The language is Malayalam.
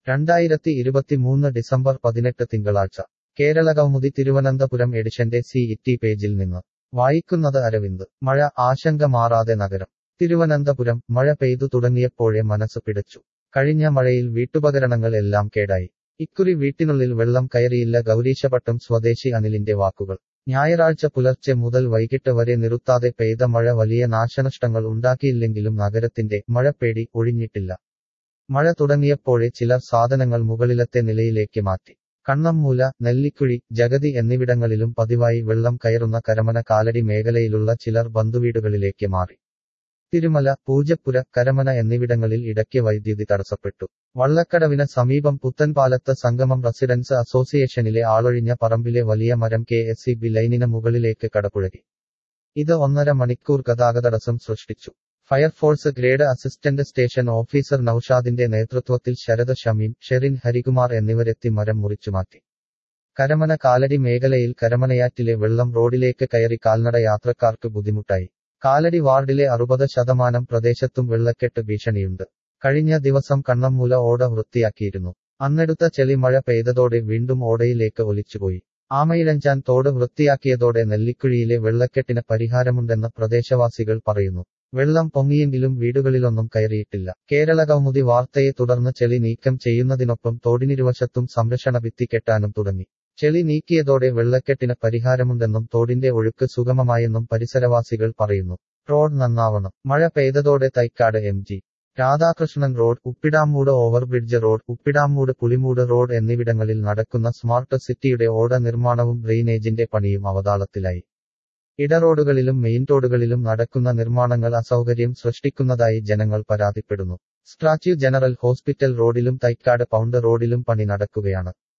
രണ്ടായിരത്തി ഇരുപത്തിമൂന്ന് ഡിസംബർ പതിനെട്ട് തിങ്കളാഴ്ച കേരള കൗമുദി തിരുവനന്തപുരം എഡിഷന്റെ സി ഇറ്റി പേജിൽ നിന്ന് വായിക്കുന്നത് അരവിന്ദ് മഴ ആശങ്ക മാറാതെ നഗരം തിരുവനന്തപുരം മഴ പെയ്തു തുടങ്ങിയപ്പോഴേ മനസ്സ് പിടച്ചു കഴിഞ്ഞ മഴയിൽ വീട്ടുപകരണങ്ങൾ എല്ലാം കേടായി ഇക്കുറി വീട്ടിനുള്ളിൽ വെള്ളം കയറിയില്ല ഗൗരീശപട്ടം സ്വദേശി അനിലിന്റെ വാക്കുകൾ ഞായറാഴ്ച പുലർച്ചെ മുതൽ വൈകിട്ട് വരെ നിറുത്താതെ പെയ്ത മഴ വലിയ നാശനഷ്ടങ്ങൾ ഉണ്ടാക്കിയില്ലെങ്കിലും നഗരത്തിന്റെ മഴപ്പേടി ഒഴിഞ്ഞിട്ടില്ല മഴ തുടങ്ങിയപ്പോഴേ ചിലർ സാധനങ്ങൾ മുകളിലത്തെ നിലയിലേക്ക് മാറ്റി കണ്ണമ്മൂല നെല്ലിക്കുഴി ജഗതി എന്നിവിടങ്ങളിലും പതിവായി വെള്ളം കയറുന്ന കരമന കാലടി മേഖലയിലുള്ള ചിലർ ബന്ധുവീടുകളിലേക്ക് മാറി തിരുമല പൂജപ്പുര കരമന എന്നിവിടങ്ങളിൽ ഇടയ്ക്ക് വൈദ്യുതി തടസ്സപ്പെട്ടു വള്ളക്കടവിന് സമീപം പുത്തൻപാലത്ത് സംഗമം റെസിഡൻസ് അസോസിയേഷനിലെ ആളൊഴിഞ്ഞ പറമ്പിലെ വലിയ മരം കെ എസ് ഇ ബി ലൈനിന് മുകളിലേക്ക് കടപുഴകി ഇത് ഒന്നര മണിക്കൂർ ഗതാഗതടസ്സം സൃഷ്ടിച്ചു fire force grade assistant station officer നൌഷാദിന്റെ നേതൃത്വത്തിൽ ശരദ ഷമീം ഷെറിൻ ഹരികുമാർ എന്നിവരെത്തി മരം മുറിച്ചുമാറ്റി കരമന കാലടി മേഖലയിൽ കരമനയാറ്റിലെ വെള്ളം റോഡിലേക്ക് കയറി കാൽനട യാത്രക്കാർക്ക് ബുദ്ധിമുട്ടായി കാലടി വാർഡിലെ അറുപത് ശതമാനം പ്രദേശത്തും വെള്ളക്കെട്ട് ഭീഷണിയുണ്ട് കഴിഞ്ഞ ദിവസം കണ്ണമ്മൂല ഓട വൃത്തിയാക്കിയിരുന്നു അന്നെടുത്ത ചെളി മഴ പെയ്തതോടെ വീണ്ടും ഓടയിലേക്ക് ഒലിച്ചുപോയി ആമയിഴഞ്ചാൻ തോട് വൃത്തിയാക്കിയതോടെ നെല്ലിക്കുഴിയിലെ വെള്ളക്കെട്ടിന് പരിഹാരമുണ്ടെന്ന് പ്രദേശവാസികൾ പറയുന്നു വെള്ളം പൊങ്ങിയെങ്കിലും വീടുകളിലൊന്നും കയറിയിട്ടില്ല കേരള കൗമുദി വാർത്തയെ തുടർന്ന് ചെളി നീക്കം ചെയ്യുന്നതിനൊപ്പം തോടിനിരുവശത്തും സംരക്ഷണ ഭിത്തി കെട്ടാനും തുടങ്ങി ചെളി നീക്കിയതോടെ വെള്ളക്കെട്ടിന് പരിഹാരമുണ്ടെന്നും തോടിന്റെ ഒഴുക്ക് സുഗമമായെന്നും പരിസരവാസികൾ പറയുന്നു റോഡ് നന്നാവണം മഴ പെയ്തതോടെ Thycaud M G Radhakrishnan road Uppidamoodu overbridge road Uppidamoodu Pulimoodu road എന്നിവിടങ്ങളിൽ നടക്കുന്ന സ്മാർട്ട് സിറ്റിയുടെ ഓട നിർമ്മാണവും ഡ്രെയിനേജിന്റെ പണിയും അവതാളത്തിലായി ഇടറോഡുകളിലും മെയിൻ റോഡുകളിലും നടക്കുന്ന നിർമ്മാണങ്ങൾ അസൗകര്യം സൃഷ്ടിക്കുന്നതായി ജനങ്ങൾ പരാതിപ്പെടുന്നു സ്ട്രാച്യു ജനറൽ ഹോസ്പിറ്റൽ റോഡിലും തൈക്കാട് പൗണ്ട് റോഡിലും പണി നടക്കുകയാണ്